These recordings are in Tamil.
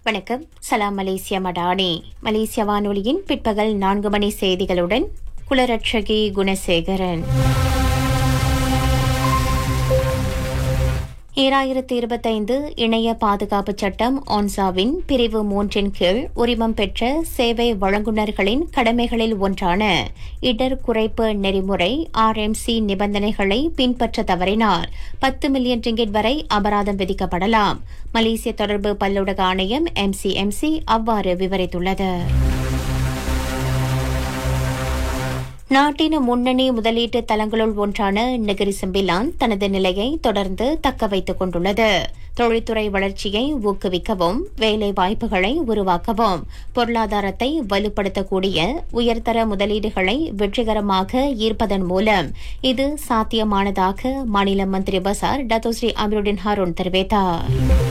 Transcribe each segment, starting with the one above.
வணக்கம் சலாம் மலேசியா மடானி மலேசிய வானொலியின் பிற்பகல் நான்கு மணி செய்திகளுடன் குலரட்சகி குணசேகரன் ஈராயிரத்தி இருபத்தைந்து இணைய பாதுகாப்பு சட்டம் ஒன்சாவின் பிரிவு மூன்றின் கீழ் உரிமம் பெற்ற சேவை வழங்குநர்களின் கடமைகளில் ஒன்றான இடர் குறைப்பு நெறிமுறை ஆர்எம்சி நிபந்தனைகளை பின்பற்ற தவறினால் பத்து மில்லியன் ரிங்கிட் வரை அபராதம் விதிக்கப்படலாம் மலேசிய தொடர்பு பல்லூடக ஆணையம் எம்சிஎம்சி அவ்வாறு விவரித்துள்ளது நாட்டின் முன்னணி முதலீட்டு தலங்களுள் ஒன்றான நெகிரி சிம்பிலான் தனது நிலையை தொடர்ந்து தக்க வைத்துக் கொண்டுள்ளது தொழில்துறை வளர்ச்சியை ஊக்குவிக்கவும் வேலை வாய்ப்புகளை உருவாக்கவும் பொருளாதாரத்தை வலுப்படுத்தக்கூடிய உயர்தர முதலீடுகளை வெற்றிகரமாக ஈர்ப்பதன் மூலம் இது சாத்தியமானதாக மாநில மந்திரி பசார் டத்தோஸ்ரீ அமருடின் ஹாரூன் தெரிவித்தார்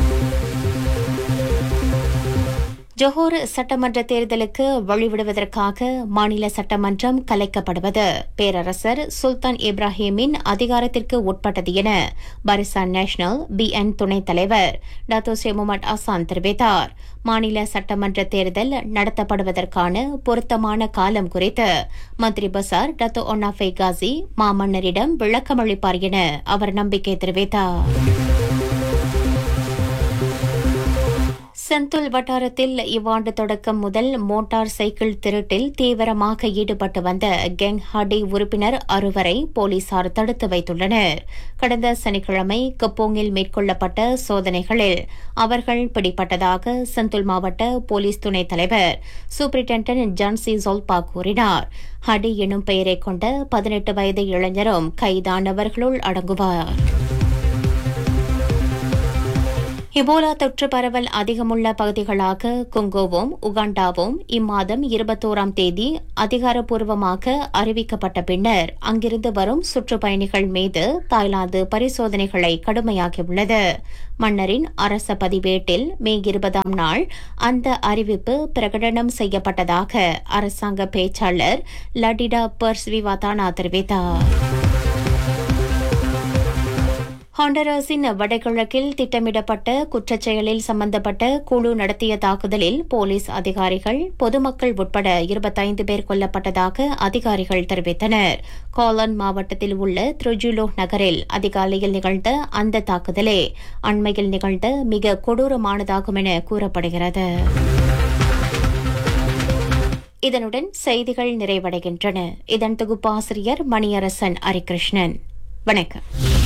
ஜொஹோர் சட்டமன்ற தேர்தலுக்கு வழிவிடுவதற்காக மாநில சட்டமன்றம் கலைக்கப்படுவது பேரரசர் சுல்தான் இப்ராஹிமின் அதிகாரத்திற்கு உட்பட்டது என பரிசான் நேஷனல் பிஎன் துணைத் தலைவர் டாத்தோசே முகமது அசான் தெரிவித்தார் மாநில சட்டமன்ற தேர்தல் நடத்தப்படுவதற்கான பொருத்தமான காலம் குறித்து மந்திரி பசார் டத்தோ ஒன்னாஃபை காசி மாமன்னரிடம் விளக்கமளிப்பார் என அவர் நம்பிக்கை தெரிவித்தார் செந்துல் வட்டாரத்தில் இவ்வாண்டு தொடக்கம் முதல் மோட்டார் சைக்கிள் திருட்டில் தீவிரமாக ஈடுபட்டு வந்த கெங் ஹாடி உறுப்பினர் அறுவரை போலீசார் தடுத்து வைத்துள்ளனர் கடந்த சனிக்கிழமை கப்போங்கில் மேற்கொள்ளப்பட்ட சோதனைகளில் அவர்கள் பிடிப்பட்டதாக செந்துல் மாவட்ட போலீஸ் துணைத் தலைவர் சூப்பரிண்டென்டன்ட் ஜான்சி ஜோல்பா கூறினார் ஹடி எனும் பெயரை கொண்ட பதினெட்டு வயது இளைஞரும் கைதானவர்களுள் அடங்குவார் இபோலா தொற்று பரவல் அதிகமுள்ள பகுதிகளாக கொங்கோவும் உகாண்டாவும் இம்மாதம் இருபத்தோராம் தேதி அதிகாரப்பூர்வமாக அறிவிக்கப்பட்ட பின்னர் அங்கிருந்து வரும் சுற்றுப்பயணிகள் மீது தாய்லாந்து பரிசோதனைகளை கடுமையாக்கியுள்ளது மன்னரின் அரச பதிவேட்டில் மே இருபதாம் நாள் அந்த அறிவிப்பு பிரகடனம் செய்யப்பட்டதாக அரசாங்க பேச்சாளர் லடிடா பர்ஸ் விவாதானா தெரிவித்தார் ஹாண்டராஸின் வடகிழக்கில் திட்டமிடப்பட்ட குற்றச்செயலில் சம்பந்தப்பட்ட குழு நடத்திய தாக்குதலில் போலீஸ் அதிகாரிகள் பொதுமக்கள் உட்பட இருபத்தைந்து பேர் கொல்லப்பட்டதாக அதிகாரிகள் தெரிவித்தனர் கோலன் மாவட்டத்தில் உள்ள த்ருஜுலோ நகரில் அதிகாலையில் நிகழ்ந்த அந்த தாக்குதலே அண்மையில் நிகழ்ந்த மிக கொடூரமானதாகும் என கூறப்படுகிறது இதனுடன் செய்திகள் நிறைவடைகின்றன இதன் தொகுப்பாசிரியர் மணியரசன் ஹரிகிருஷ்ணன் வணக்கம்